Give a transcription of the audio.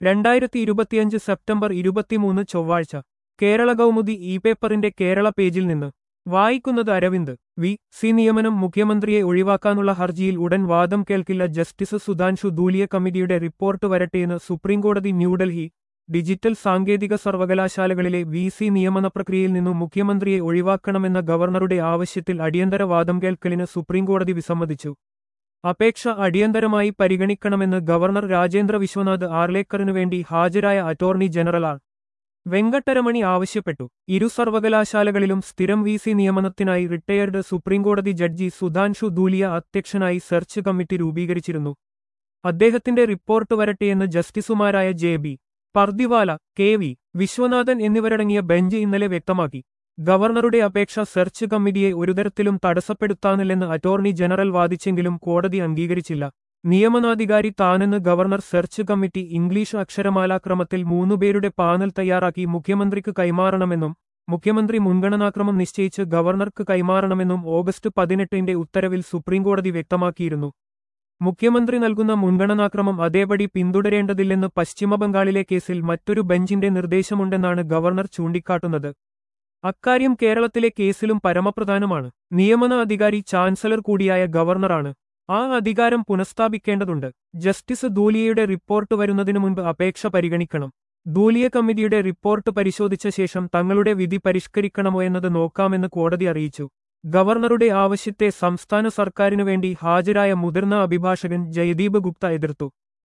രണ്ടായിരത്തി ഇരുപത്തിയഞ്ച് സെപ്റ്റംബർ ഇരുപത്തിമൂന്ന് ചൊവ്വാഴ്ച കേരള കൗമുദി ഇ പേപ്പറിന്റെ കേരള പേജിൽ നിന്ന് വായിക്കുന്നത് അരവിന്ദ് വി സി നിയമനം മുഖ്യമന്ത്രിയെ ഒഴിവാക്കാനുള്ള ഹർജിയിൽ ഉടൻ വാദം കേൾക്കില്ല ജസ്റ്റിസ് സുധാൻഷു ധൂലിയ കമ്മിറ്റിയുടെ റിപ്പോർട്ട് വരട്ടെയെന്ന് സുപ്രീംകോടതി ന്യൂഡൽഹി ഡിജിറ്റൽ സാങ്കേതിക സർവകലാശാലകളിലെ വി സി നിയമന പ്രക്രിയയിൽ നിന്നും മുഖ്യമന്ത്രിയെ ഒഴിവാക്കണമെന്ന ഗവർണറുടെ ആവശ്യത്തിൽ അടിയന്തര വാദം കേൾക്കലിന് സുപ്രീംകോടതി വിസമ്മതിച്ചു അപേക്ഷ അടിയന്തരമായി പരിഗണിക്കണമെന്ന് ഗവർണർ രാജേന്ദ്ര വിശ്വനാഥ് ആർലേക്കറിനു വേണ്ടി ഹാജരായ അറ്റോർണി ജനറൽ ആർ വെങ്കട്ടരമണി ആവശ്യപ്പെട്ടു ഇരു സർവകലാശാലകളിലും സ്ഥിരം വി സി നിയമനത്തിനായി റിട്ടയർഡ് സുപ്രീംകോടതി ജഡ്ജി സുധാൻഷു ധൂലിയ അധ്യക്ഷനായി സെർച്ച് കമ്മിറ്റി രൂപീകരിച്ചിരുന്നു അദ്ദേഹത്തിന്റെ റിപ്പോർട്ട് വരട്ടെയെന്ന് ജസ്റ്റിസുമാരായ J B Pardiwala K V Viswanathan എന്നിവരടങ്ങിയ ബെഞ്ച് ഇന്നലെ വ്യക്തമാക്കി ഗവർണറുടെ അപേക്ഷ സെർച്ച് കമ്മിറ്റിയെ ഒരുതരത്തിലും തടസ്സപ്പെടുത്താനില്ലെന്ന് അറ്റോർണി ജനറൽ വാദിച്ചെങ്കിലും കോടതി അംഗീകരിച്ചില്ല നിയമനാധികാരി താനെന്ന് ഗവർണർ സെർച്ച് കമ്മിറ്റി ഇംഗ്ലീഷ് അക്ഷരമാലാക്രമത്തിൽ മൂന്നുപേരുടെ പാനൽ തയ്യാറാക്കി മുഖ്യമന്ത്രിക്ക് കൈമാറണമെന്നും മുഖ്യമന്ത്രി മുൻഗണനാക്രമം നിശ്ചയിച്ച് ഗവർണർക്ക് കൈമാറണമെന്നും ഓഗസ്റ്റ് പതിനെട്ടിന്റെ ഉത്തരവിൽ സുപ്രീംകോടതി വ്യക്തമാക്കിയിരുന്നു മുഖ്യമന്ത്രി നൽകുന്ന മുൻഗണനാക്രമം അതേപടി പിന്തുടരേണ്ടതില്ലെന്ന് പശ്ചിമബംഗാളിലെ കേസിൽ മറ്റൊരു ബെഞ്ചിന്റെ നിർദ്ദേശമുണ്ടെന്നാണ് ഗവർണർ ചൂണ്ടിക്കാട്ടുന്നത് അക്കാര്യം കേരളത്തിലെ കേസിലും പരമപ്രധാനമാണ് നിയമന അധികാരി ചാൻസലർ കൂടിയായ ഗവർണറാണ് ആ അധികാരം പുനഃസ്ഥാപിക്കേണ്ടതുണ്ട് ജസ്റ്റിസ് ധൂലിയയുടെ റിപ്പോർട്ട് വരുന്നതിനു മുൻപ് അപേക്ഷ പരിഗണിക്കണം ധൂലിയ കമ്മിറ്റിയുടെ റിപ്പോർട്ട് പരിശോധിച്ച ശേഷം തങ്ങളുടെ വിധി പരിഷ്കരിക്കണമോ എന്നത് നോക്കാമെന്ന് കോടതി അറിയിച്ചു ഗവർണറുടെ ആവശ്യത്തെ സംസ്ഥാന സർക്കാരിനു വേണ്ടി ഹാജരായ മുതിർന്ന അഭിഭാഷകൻ ജയദീപ് ഗുപ്ത എതിർത്തു